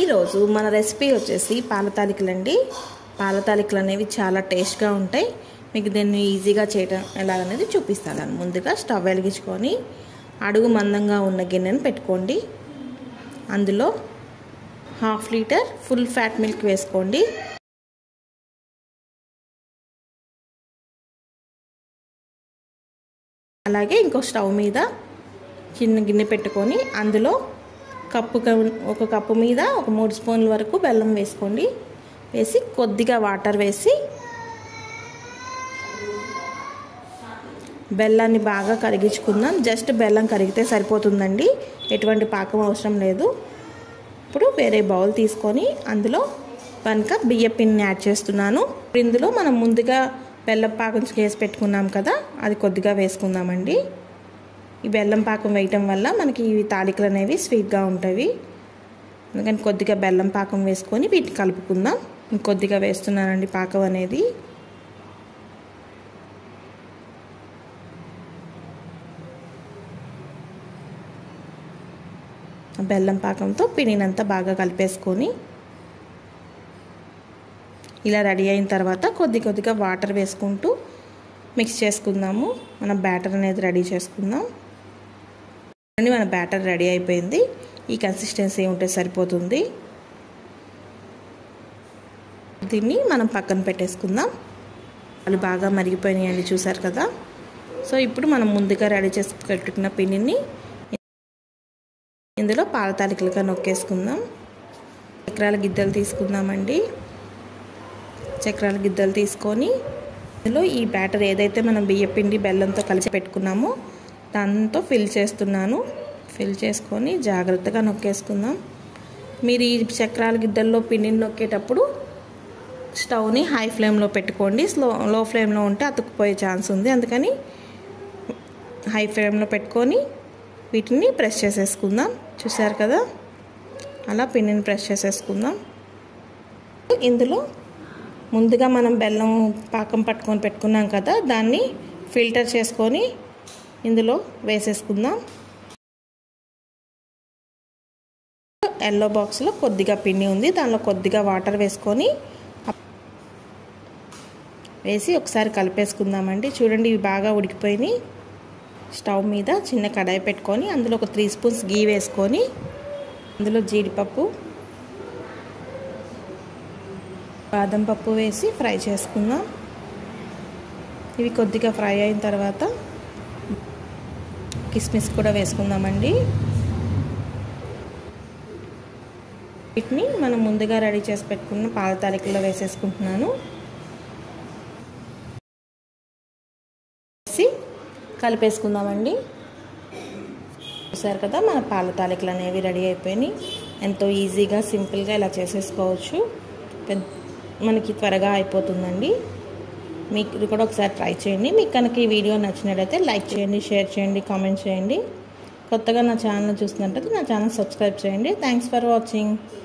ఈరోజు మన రెసిపీ వచ్చేసి పాల తాలికలండి పాల తాలికలు అనేవి చాలా టేస్ట్గా ఉంటాయి మీకు దీన్ని ఈజీగా చేయడం ఎలాగనేది చూపిస్తాను ముందుగా స్టవ్ వెలిగించుకొని అడుగు మందంగా ఉన్న గిన్నెను పెట్టుకోండి అందులో half litre full fat milk వేసుకోండి అలాగే ఇంకో స్టవ్ మీద చిన్న గిన్నె పెట్టుకొని అందులో కప్పు ఒక కప్పు మీద ఒక మూడు స్పూన్ల వరకు బెల్లం వేసుకోండి వేసి కొద్దిగా వాటర్ వేసి బెల్లాన్ని బాగా కరిగించుకుందాం జస్ట్ బెల్లం కరిగితే సరిపోతుందండి ఎటువంటి పాకం అవసరం లేదు ఇప్పుడు వేరే బౌల్ తీసుకొని అందులో వన్ కప్ బియ్య పిండిని యాడ్ చేస్తున్నాను ఇందులో మనం ముందుగా బెల్లం పాకం చేసి పెట్టుకున్నాం కదా అది కొద్దిగా వేసుకుందామండి ఈ బెల్లం పాకం వేయటం వల్ల మనకి ఇవి తాలికలు అనేవి స్వీట్గా ఉంటాయి అందుకని కొద్దిగా బెల్లం పాకం వేసుకొని వీటిని కలుపుకుందాం ఇంకొద్దిగా వేస్తున్నానండి పాకం అనేది బెల్లం పాకంతో పిండినంతా బాగా కలిపేసుకొని ఇలా రెడీ అయిన తర్వాత కొద్ది కొద్దిగా వాటర్ వేసుకుంటూ మిక్స్ చేసుకుందాము మన బ్యాటర్ అనేది రెడీ చేసుకుందాం మన బ్యాటర్ రెడీ అయిపోయింది ఈ కన్సిస్టెన్సీ ఉంటే సరిపోతుంది దీన్ని మనం పక్కన పెట్టేసుకుందాం వాళ్ళు బాగా మరిగిపోయినాయండి చూసారు కదా సో ఇప్పుడు మనం ముందుగా రెడీ చేసి పెట్టుకున్న పిండిని ఇందులో పాల తాలికలుగా నొక్కేసుకుందాం చక్రాల గిద్దలు తీసుకుందామండి చక్రాల గిద్దలు తీసుకొని ఇందులో ఈ బ్యాటర్ ఏదైతే మనం బియ్యపిండి బెల్లంతో కలిసి పెట్టుకున్నామో దాంతో ఫిల్ చేస్తున్నాను ఫిల్ చేసుకొని జాగ్రత్తగా నొక్కేసుకుందాం మీరు ఈ చక్రాల గిద్దల్లో పిండిని నొక్కేటప్పుడు స్టవ్ని హై ఫ్లేమ్లో పెట్టుకోండి స్లో లో ఫ్లేమ్లో ఉంటే అతుక్కుపోయే ఛాన్స్ ఉంది అందుకని హై ఫ్లేమ్లో పెట్టుకొని వీటిని ప్రెస్ చేసేసుకుందాం చూసారు కదా అలా పిండిని ప్రెస్ చేసేసుకుందాం ఇందులో ముందుగా మనం బెల్లం పాకం పట్టుకొని పెట్టుకున్నాం కదా దాన్ని ఫిల్టర్ చేసుకొని ఇందులో వేసేసుకుందాం ఎల్లో బాక్స్లో కొద్దిగా పిండి ఉంది దానిలో కొద్దిగా వాటర్ వేసుకొని వేసి ఒకసారి కలిపేసుకుందామండి చూడండి ఇవి బాగా ఉడికిపోయినాయి స్టవ్ మీద చిన్న కడాయి పెట్టుకొని అందులో ఒక త్రీ స్పూన్స్ గీ వేసుకొని అందులో జీడిపప్పు బాదం పప్పు వేసి ఫ్రై చేసుకుందాం ఇవి కొద్దిగా ఫ్రై అయిన తర్వాత కిస్మిస్ కూడా వేసుకుందామండి వీటిని మనం ముందుగా రెడీ చేసి పెట్టుకున్న పాల తాలికల్లో వేసేసుకుంటున్నాను వేసి కలిపేసుకుందామండి చూసారు కదా మన పాల తాలికలు అనేవి రెడీ అయిపోయినాయి ఎంతో ఈజీగా సింపుల్గా ఇలా చేసేసుకోవచ్చు మనకి త్వరగా అయిపోతుందండి మీకు కూడా ఒకసారి ట్రై చేయండి మీకు కనుక ఈ వీడియో నచ్చినట్లయితే లైక్ చేయండి షేర్ చేయండి కామెంట్ చేయండి కొత్తగా నా ఛానల్ చూస్తున్నట్టయితే నా ఛానల్ సబ్స్క్రైబ్ చేయండి థ్యాంక్స్ ఫర్ వాచింగ్